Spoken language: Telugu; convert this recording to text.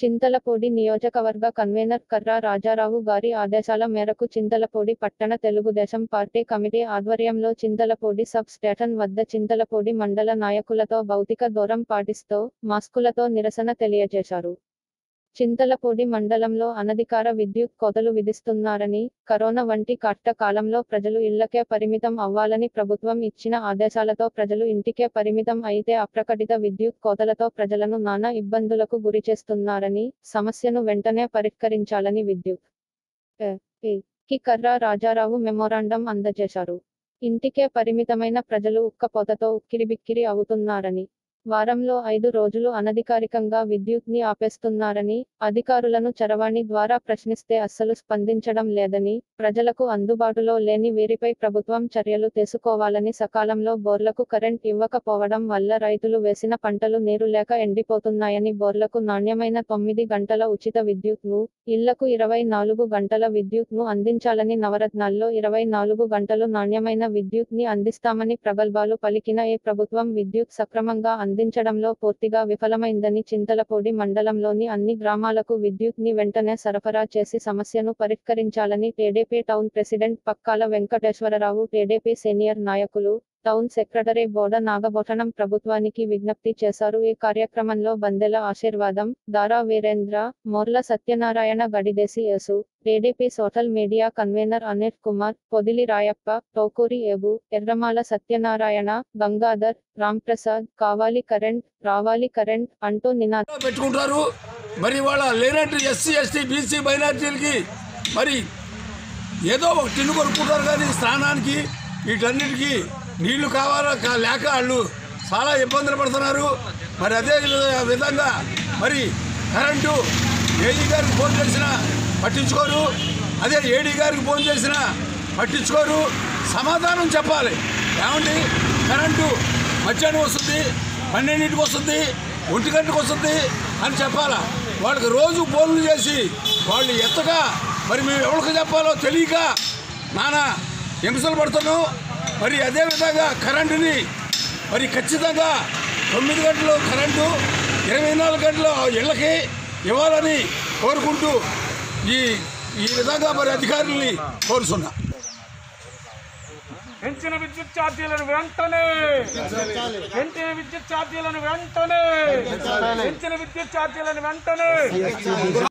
చింతలపూడి నియోజకవర్గ కన్వీనర్ కర్రా రాజారావు గారి ఆదేశాల మేరకు చింతలపూడి పట్టణ తెలుగుదేశం పార్టీ కమిటీ ఆధ్వర్యంలో చింతలపూడి సబ్ స్టేషన్ వద్ద చింతలపూడి మండల నాయకులతో భౌతిక దూరం పాటిస్తూ మాస్కులతో నిరసన తెలియజేశారు చింతలపూడి మండలంలో అనధికార విద్యుత్ కోతలు విధిస్తున్నారని కరోనా వంటి కష్ట కాలంలో ప్రజలు ఇళ్లకే పరిమితం అవ్వాలని ప్రభుత్వం ఇచ్చిన ఆదేశాలతో ప్రజలు ఇంటికే పరిమితం అయితే అప్రకటిత విద్యుత్ కోతలతో ప్రజలను నానా ఇబ్బందులకు గురిచేస్తున్నారని సమస్యను వెంటనే పరిష్కరించాలని విద్యుత్ ఏ, ఏ, కి కర్రా రాజారావు మెమోరాండం అందజేశారు ఇంటికే పరిమితమైన ప్రజలు ఉక్కపోతతో ఉక్కిరిబిక్కిరి అవుతున్నారని వారంలో ఐదు రోజులు అనధికారికంగా విద్యుత్ ని ఆపేస్తున్నారని అధికారులను చరవాణి ద్వారా ప్రశ్నిస్తే అస్సలు స్పందించడం లేదని ప్రజలకు అందుబాటులో లేని వీరిపై ప్రభుత్వం చర్యలు తీసుకోవాలని సకాలంలో బోర్లకు కరెంట్ ఇవ్వకపోవడం వల్ల రైతులు వేసిన పంటలు నీరు లేక ఎండిపోతున్నాయని బోర్లకు నాణ్యమైన తొమ్మిది గంటల ఉచిత విద్యుత్ ను ఇళ్లకు ఇరవై నాలుగు గంటల విద్యుత్ ను అందించాలని నవరత్నాల్లో ఇరవై నాలుగు గంటలు నాణ్యమైన విద్యుత్ ని అందిస్తామని ప్రగల్భాలు పలికిన ఏ ప్రభుత్వం విద్యుత్ సక్రమంగా అందించడంలో పూర్తిగా విఫలమైందని చింతలపూడి మండలంలోని అన్ని గ్రామాలకు విద్యుత్ ని వెంటనే సరఫరా చేసి సమస్యను పరిష్కరించాలని TDP town president Pakkala Venkateswararao TDP senior నాయకులు టౌన్ సెక్రటరీ బోడ నాగభూషణం ప్రభుత్వానికి విజ్ఞప్తి చేశారు ఈ కార్యక్రమంలో Bandela Aseervadam Dara Veerendra Morla Satyanarayana Gadidesi Yesu TDP social media convener Anil Kumar Podili Rayappa Tokuri Ebu Erramala Satyanarayana Gangadhar Ramprasad కావాలి కరెంట్ రావాలి కరెంట్ అంటూ నినాదాలు పెట్టుకుంటారు మరి వాళ్ళ లేనట్టు ఎస్సీ ఎస్టీ బీసీ మైనార్టీలకి మరి ఏదో ఒక టిన్ను కొనుక్కుంటారు కానీ స్నానానికి వీటన్నిటికీ నీళ్లు కావాలా కా- లేక వాళ్ళు చాలా ఇబ్బందులు పడుతున్నారు మరి అదే విధ- విధంగా మరి కరెంటు ఏఈ గారికి ఫోన్ చేసినా పట్టించుకోరు అదే ఏడీ గారికి ఫోన్ చేసినా పట్టించుకోరు సమాధానం చెప్పాలి ఏమండి కరెంటు మధ్యాహ్నం వస్తుంది పన్నెండింటికి వస్తుంది ఒంటి గంటకు వస్తుంది అని చెప్పాలా వాళ్ళకి రోజు ఫోన్లు చేసి వాళ్ళు ఎత్తగా మరి మేము ఎవరికి చెప్పాలో తెలియక నానా హింసలు పడుతున్నాం మరి అదే విధంగా కరెంటుని మరి ఖచ్చితంగా తొమ్మిది గంటలు కరెంటు ఇరవై నాలుగు గంటలు ఇళ్ళకి ఇవ్వాలని కోరుకుంటూ ఈ ఈ విధంగా మరి అధికారుల్ని కోరుతున్నా పెంచిన విద్యుత్ ఛార్జీలను వెంటనే పెంచిన విద్యుత్ ఛార్జీలను వెంటనే పెంచిన విద్యుత్ ఛార్జీలను వెంటనే